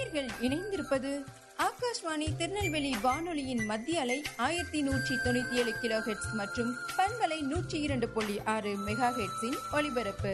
நேர்கள் இணைந்திருப்பது ஆகாஷ்வாணி திருநெல்வேலி வானொலியின் மத்திய அலை ஆயிரத்தி நூற்றி தொண்ணூத்தி ஏழு கிலோ ஹெட்ஸ் மற்றும் பண்பலை நூற்றி இரண்டு புள்ளி ஆறு மெகா ஹெட்ஸின் ஒலிபரப்பு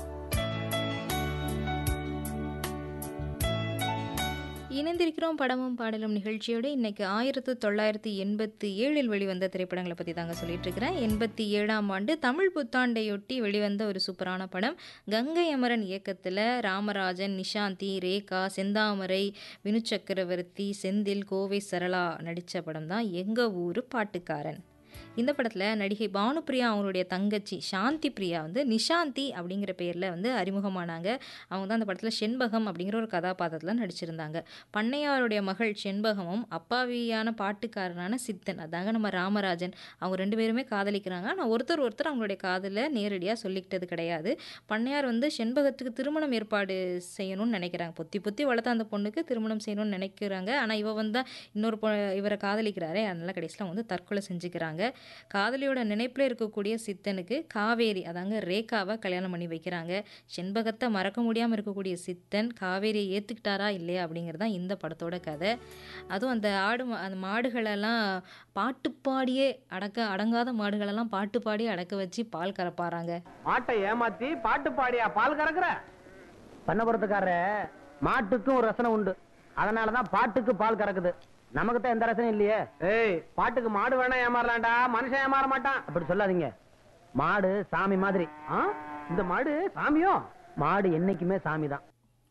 இணைந்திருக்கிறோம் படமும் பாடலும் நிகழ்ச்சியோடு இன்னைக்கு ஆயிரத்து தொள்ளாயிரத்தி எண்பத்தி ஏழில் வெளிவந்த திரைப்படங்களை பற்றி தாங்க சொல்லிட்டு இருக்கிறேன் எண்பத்தி ஏழாம் ஆண்டு தமிழ் புத்தாண்டையொட்டி வெளிவந்த ஒரு சூப்பரான படம் கங்கை அமரன் இயக்கத்தில் ராமராஜன் நிஷாந்தி ரேகா செந்தாமரை வினு சக்கரவர்த்தி செந்தில் கோவை சரளா நடித்த படம் தான் எங்கள் ஊர் பாட்டுக்காரன் இந்த படத்தில் நடிகை பானுப்பிரியா அவங்களுடைய தங்கச்சி சாந்தி பிரியா வந்து நிஷாந்தி அப்படிங்கிற பேரில் வந்து அறிமுகமானாங்க அவங்க தான் அந்த படத்தில் செண்பகம் அப்படிங்கிற ஒரு கதாபாத்திரத்தில் நடிச்சிருந்தாங்க பண்ணையாருடைய மகள் செண்பகமும் அப்பாவியான பாட்டுக்காரனான சித்தன் அதாங்க நம்ம ராமராஜன் அவங்க ரெண்டு பேருமே காதலிக்கிறாங்க ஆனால் ஒருத்தர் ஒருத்தர் அவங்களுடைய காதலை நேரடியாக சொல்லிக்கிட்டது கிடையாது பண்ணையார் வந்து செண்பகத்துக்கு திருமணம் ஏற்பாடு செய்யணும்னு நினைக்கிறாங்க பொத்தி பொத்தி வளர்த்த அந்த பொண்ணுக்கு திருமணம் செய்யணும்னு நினைக்கிறாங்க ஆனால் இவ வந்து இன்னொரு பொ இவரை காதலிக்கிறாரே அதனால கடைசியில் வந்து தற்கொலை செஞ்சுக்கிறாங்க காதலியோட நினைப்பில் இருக்கக்கூடிய சித்தனுக்கு காவேரி அதாங்க ரேகாவை கல்யாணம் பண்ணி வைக்கிறாங்க செண்பகத்தை மறக்க முடியாமல் இருக்கக்கூடிய சித்தன் காவேரியை ஏற்றுக்கிட்டாரா இல்லையா அப்படிங்கிறது தான் இந்த படத்தோட கதை அதுவும் அந்த ஆடு மா- அந்த மாடுகளெல்லாம் பாட்டு பாடியே அடக்க அடங்காத மாடுகளெல்லாம் பாட்டு பாடி அடக்க வச்சு பால் கறப்பாராங்க மாட்டை ஏமாத்தி பாட்டு பாடியா பால் கறக்குற பண்ணபுரத்துக்கார மாட்டுக்கும் ஒரு ரசனை உண்டு அதனாலதான் பாட்டுக்கு பால் கறக்குது நமக்கு தான் எந்த ரசனையும் இல்லையே ஏய் பாட்டுக்கு மாடு வேணா ஏமாறலாம்டா மனுஷன் ஏமாற மாட்டான் அப்படி சொல்லாதீங்க மாடு சாமி மாதிரி இந்த மாடு சாமியோ மாடு என்னைக்குமே சாமி தான்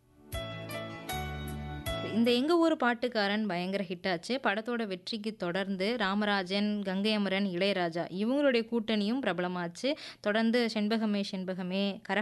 இந்த எங்கள் ஊர் பாட்டுக்காரன் பயங்கர ஹிட் ஆச்சு படத்தோட வெற்றிக்கு தொடர்ந்து ராமராஜன் கங்கை அமரன் இளையராஜா இவங்களுடைய கூட்டணியும் பிரபலமாச்சு தொடர்ந்து செண்பகமே செண்பகமே கர